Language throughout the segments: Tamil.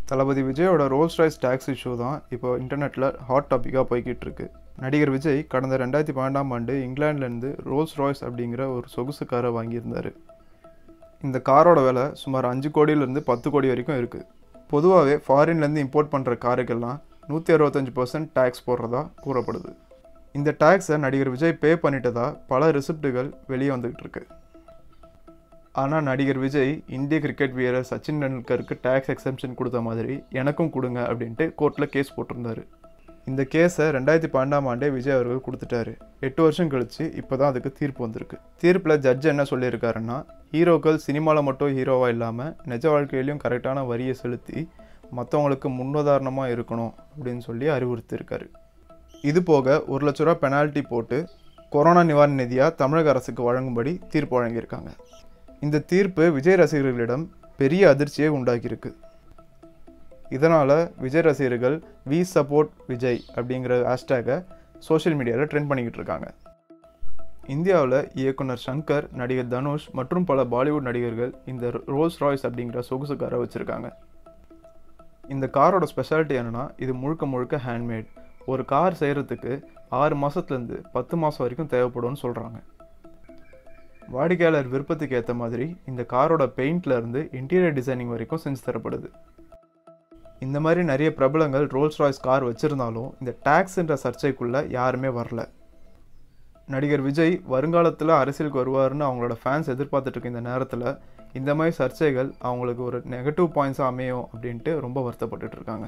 தளபதி விஜயோட ரோல்ஸ் ராய்ஸ் டாக்ஸ் இஷ்யூ தான் இப்போ இன்டர்நெட்டில் ஹாட் டாப்பிக்காக போய்கிட்டு இருக்கு நடிகர் விஜய் கடந்த ரெண்டாயிரத்தி பன்னெண்டாம் ஆண்டு இங்கிலாந்துலேருந்து ரோல்ஸ் ராய்ஸ் அப்படிங்கிற ஒரு சொகுசு காரை வாங்கியிருந்தார் இந்த காரோட விலை சுமார் அஞ்சு கோடியிலேருந்து பத்து கோடி வரைக்கும் இருக்குது பொதுவாகவே ஃபாரின்லேருந்து இம்போர்ட் பண்ணுற காருக்கெல்லாம் நூற்றி அறுபத்தஞ்சு பர்சன்ட் டேக்ஸ் போடுறதா கூறப்படுது இந்த டேக்ஸை நடிகர் விஜய் பே பண்ணிட்டதா பல ரிசிப்ட்டுகள் வெளியே வந்துகிட்டு இருக்கு ஆனால் நடிகர் விஜய் இந்திய கிரிக்கெட் வீரர் சச்சின் டெண்டுல்கருக்கு டேக்ஸ் எக்ஸம்ஷன் கொடுத்த மாதிரி எனக்கும் கொடுங்க அப்படின்ட்டு கோர்ட்டில் கேஸ் போட்டிருந்தாரு இந்த கேஸை ரெண்டாயிரத்தி பன்னெண்டாம் ஆண்டே விஜய் அவர்கள் கொடுத்துட்டாரு எட்டு வருஷம் கழிச்சு இப்போ தான் அதுக்கு தீர்ப்பு வந்திருக்கு தீர்ப்பில் ஜட்ஜ் என்ன சொல்லியிருக்காருன்னா ஹீரோக்கள் சினிமாவில் மட்டும் ஹீரோவாக இல்லாமல் நிஜ வாழ்க்கையிலையும் கரெக்டான வரியை செலுத்தி மற்றவங்களுக்கு முன்னுதாரணமாக இருக்கணும் அப்படின்னு சொல்லி அறிவுறுத்தியிருக்காரு இது போக ஒரு லட்ச ரூபா பெனால்ட்டி போட்டு கொரோனா நிவாரண நிதியாக தமிழக அரசுக்கு வழங்கும்படி தீர்ப்பு வழங்கியிருக்காங்க இந்த தீர்ப்பு விஜய் ரசிகர்களிடம் பெரிய அதிர்ச்சியை உண்டாக்கியிருக்கு இதனால் விஜய் ரசிகர்கள் வி சப்போர்ட் விஜய் அப்படிங்கிற ஹேஷ்டேகை சோஷியல் மீடியாவில் ட்ரெண்ட் பண்ணிக்கிட்டு இருக்காங்க இந்தியாவில் இயக்குனர் சங்கர் நடிகர் தனுஷ் மற்றும் பல பாலிவுட் நடிகர்கள் இந்த ரோல்ஸ் ராய்ஸ் அப்படிங்கிற சொகுசு காரை வச்சுருக்காங்க இந்த காரோட ஸ்பெஷாலிட்டி என்னென்னா இது முழுக்க முழுக்க ஹேண்ட்மேட் ஒரு கார் செய்கிறதுக்கு ஆறு மாதத்துலேருந்து பத்து மாதம் வரைக்கும் தேவைப்படும்னு சொல்கிறாங்க வாடிக்கையாளர் விருப்பத்துக்கு ஏற்ற மாதிரி இந்த காரோட பெயிண்ட்ல இருந்து இன்டீரியர் டிசைனிங் வரைக்கும் செஞ்சு தரப்படுது இந்த மாதிரி நிறைய பிரபலங்கள் ரோல்ஸ் ராய்ஸ் கார் வச்சுருந்தாலும் இந்த டேக்ஸ்ன்ற சர்ச்சைக்குள்ளே யாருமே வரல நடிகர் விஜய் வருங்காலத்தில் அரசியலுக்கு வருவார்னு அவங்களோட ஃபேன்ஸ் எதிர்பார்த்துட்டு இருக்க இந்த நேரத்தில் இந்த மாதிரி சர்ச்சைகள் அவங்களுக்கு ஒரு நெகட்டிவ் பாயிண்ட்ஸாக அமையும் அப்படின்ட்டு ரொம்ப வருத்தப்பட்டுட்டு இருக்காங்க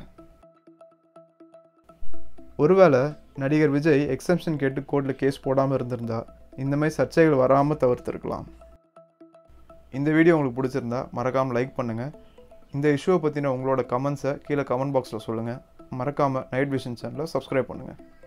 ஒருவேளை நடிகர் விஜய் எக்ஸம்ஷன் கேட்டு கோர்ட்டில் கேஸ் போடாமல் இருந்திருந்தா இந்த மாதிரி சர்ச்சைகள் வராமல் தவிர்த்திருக்கலாம் இந்த வீடியோ உங்களுக்கு பிடிச்சிருந்தா மறக்காமல் லைக் பண்ணுங்கள் இந்த இஷ்யூவை பற்றின உங்களோட கமெண்ட்ஸை கீழே கமெண்ட் பாக்ஸில் சொல்லுங்கள் மறக்காமல் நைட் விஷன் சேனலை சப்ஸ்கிரைப் பண்ணுங்கள்